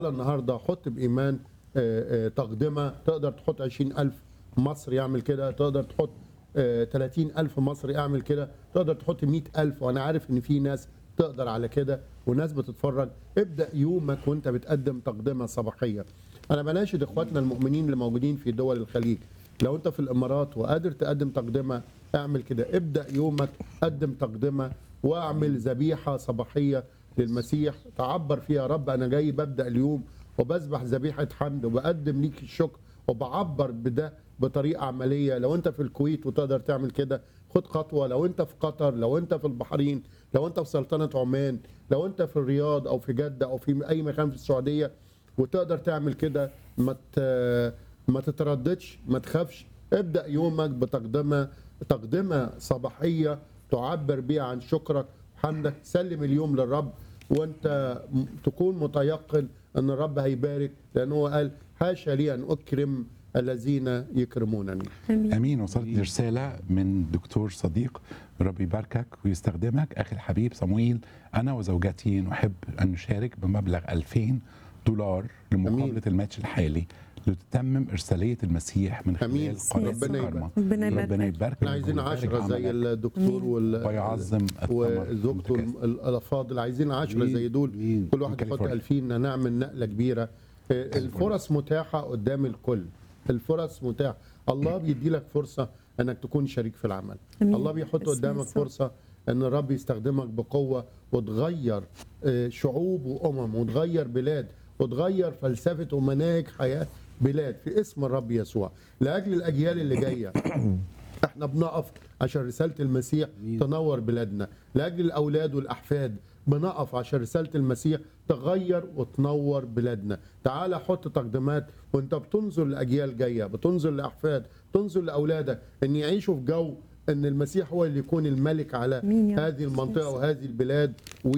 النهارده حط بايمان آه، آه، تقدمه تقدر تحط 20000 مصري يعمل كده تقدر تحط آه، 30000 مصري يعمل كده تقدر تحط 100000 وانا عارف ان في ناس تقدر على كده وناس بتتفرج ابدا يومك وانت بتقدم تقدمه صباحيه انا بناشد اخواتنا المؤمنين اللي موجودين في دول الخليج لو انت في الامارات وقادر تقدم تقدمه اعمل كده ابدا يومك قدم تقدمه واعمل ذبيحه صباحيه للمسيح تعبر فيها يا رب انا جاي ببدا اليوم وبذبح ذبيحه حمد وبقدم ليك الشكر وبعبر بده بطريقه عمليه لو انت في الكويت وتقدر تعمل كده خد خطوه لو انت في قطر لو انت في البحرين لو انت في سلطنه عمان لو انت في الرياض او في جده او في اي مكان في السعوديه وتقدر تعمل كده ما ت- ما تترددش ما تخافش ابدا يومك بتقدمه تقدمه صباحيه تعبر بيها عن شكرك وحمدك سلم اليوم للرب وانت م- تكون متيقن ان الرب هيبارك لان هو قال حاشا لي ان اكرم الذين يكرمونني امين امين وصلت لي رساله من دكتور صديق ربي يباركك ويستخدمك اخي الحبيب صمويل انا وزوجتي نحب ان نشارك بمبلغ 2000 دولار لمقابله أمين. الماتش الحالي لتتمم ارساليه المسيح من أمين. خلال قناه ربنا الكرمة. ربنا يبارك ربنا لك. يبارك احنا عايزين عشرة زي الدكتور وال ويعظم الثمر وزوجته المتكاثر. ال- الافاضل عايزين عشرة زي دول مين؟ كل واحد من يحط كاليفورنيا. 2000 نعمل نقله كبيره آه، الفرص متاحه قدام الكل الفرص متاحه الله بيدي لك فرصه انك تكون شريك في العمل أمين. الله بيحط باسم قدامك يسوع. فرصه ان الرب يستخدمك بقوه وتغير آه، شعوب وامم وتغير بلاد وتغير فلسفه ومناهج حياه بلاد في اسم الرب يسوع لاجل الاجيال اللي جايه احنا بنقف عشان رساله المسيح تنور بلادنا لاجل الاولاد والاحفاد بنقف عشان رساله المسيح تغير وتنور بلادنا تعال حط تقديمات وانت بتنظر لاجيال جايه بتنظر لاحفاد تنظر لاولادك ان يعيشوا في جو ان المسيح هو اللي يكون الملك على آمين يا رب. هذه المنطقه وهذه البلاد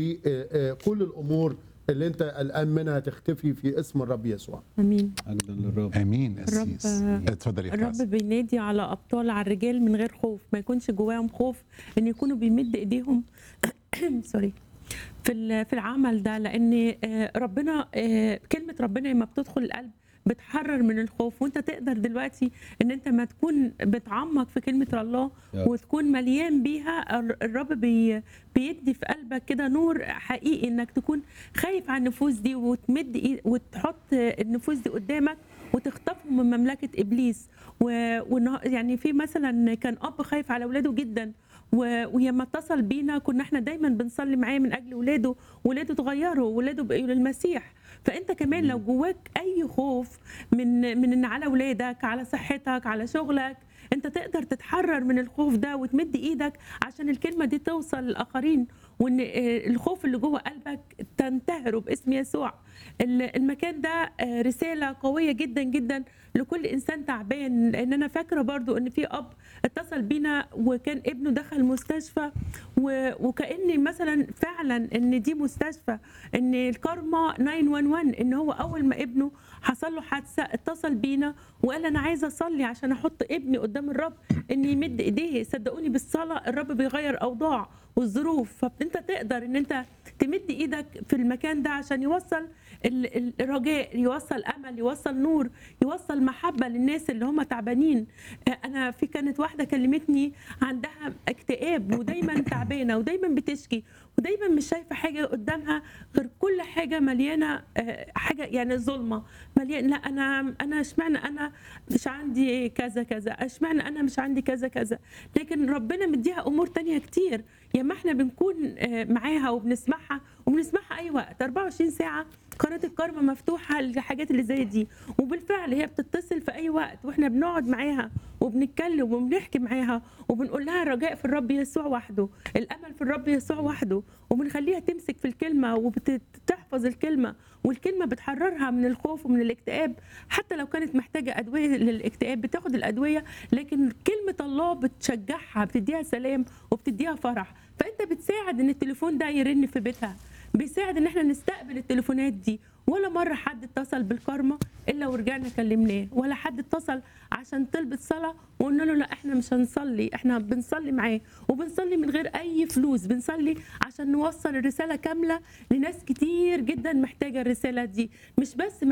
وكل الامور اللي انت قلقان منها تختفي في اسم الرب يسوع امين مجدا للرب امين اسيس الرب- اتفضل يا الرب فاس بينادي على ابطال على الرجال من غير خوف ما يكونش جواهم خوف ان يكونوا بيمد ايديهم سوري في ال- في العمل ده لان آه، ربنا آه، كلمه ربنا لما بتدخل القلب بتحرر من الخوف وانت تقدر دلوقتي ان انت ما تكون بتعمق في كلمه الله يا. وتكون مليان بيها الر- الرب بي بيدي في قلبك كده نور حقيقي انك تكون خايف على النفوس دي وتمد إيد وتحط النفوس دي قدامك وتخطفهم من مملكه ابليس و... ونه- يعني في مثلا كان اب خايف على اولاده جدا و... ولما اتصل بينا كنا احنا دايما بنصلي معاه من اجل اولاده ولاده اتغيروا ولاده بقوا للمسيح فانت كمان لو جواك اي خوف من من ان على اولادك على صحتك على شغلك انت تقدر تتحرر من الخوف ده وتمد ايدك عشان الكلمه دي توصل للاخرين وان آه، الخوف اللي جوه قلبك تنتهره باسم يسوع ال- المكان ده آه، رساله قويه جدا جدا لكل انسان تعبان لان انا فاكره برضو ان في اب اتصل بينا وكان ابنه دخل مستشفى و- وكان مثلا فعلا ان دي مستشفى ان الكارما 911 ان هو اول ما ابنه حصل له حادثه اتصل بينا وقال انا عايزه اصلي عشان احط ابني قدام الرب ان يمد ايديه صدقوني بالصلاه الرب بيغير اوضاع والظروف فانت تقدر ان انت تمد ايدك في المكان ده عشان يوصل ال- ال- الرجاء يوصل امل يوصل نور يوصل محبه للناس اللي هم تعبانين آه، انا في كانت واحده كلمتني عندها اكتئاب ودايما تعبانه ودايما بتشكي ودايما مش شايفه حاجه قدامها غير كل حاجه مليانه آه، حاجه يعني ظلمه مليان لا انا انا اشمعنى انا مش عندي كذا كذا اشمعنى انا مش عندي كذا كذا لكن ربنا مديها امور تانية كتير يا ما احنا بنكون آه، معاها وبنسمعها وبنسمعها اي وقت 24 ساعه قناه الكارما مفتوحه للحاجات اللي زي دي وبالفعل هي بتتصل في اي وقت واحنا بنقعد معاها وبنتكلم وبنحكي معاها وبنقول لها الرجاء في الرب يسوع وحده الامل في الرب يسوع وحده وبنخليها تمسك في الكلمه وبتحفظ الكلمه والكلمه بتحررها من الخوف ومن الاكتئاب حتى لو كانت محتاجه ادويه للاكتئاب بتاخد الادويه لكن كلمه الله بتشجعها بتديها سلام وبتديها فرح فانت بتساعد ان التليفون ده يرن في بيتها بيساعد ان احنا نستقبل التليفونات دي ولا مره حد اتصل بالكارما الا ورجعنا كلمناه ولا حد اتصل عشان طلبت صلاه وقلنا له لا احنا مش هنصلي احنا بنصلي معاه وبنصلي من غير اي فلوس بنصلي عشان نوصل الرساله كامله لناس كتير جدا محتاجه الرساله دي مش بس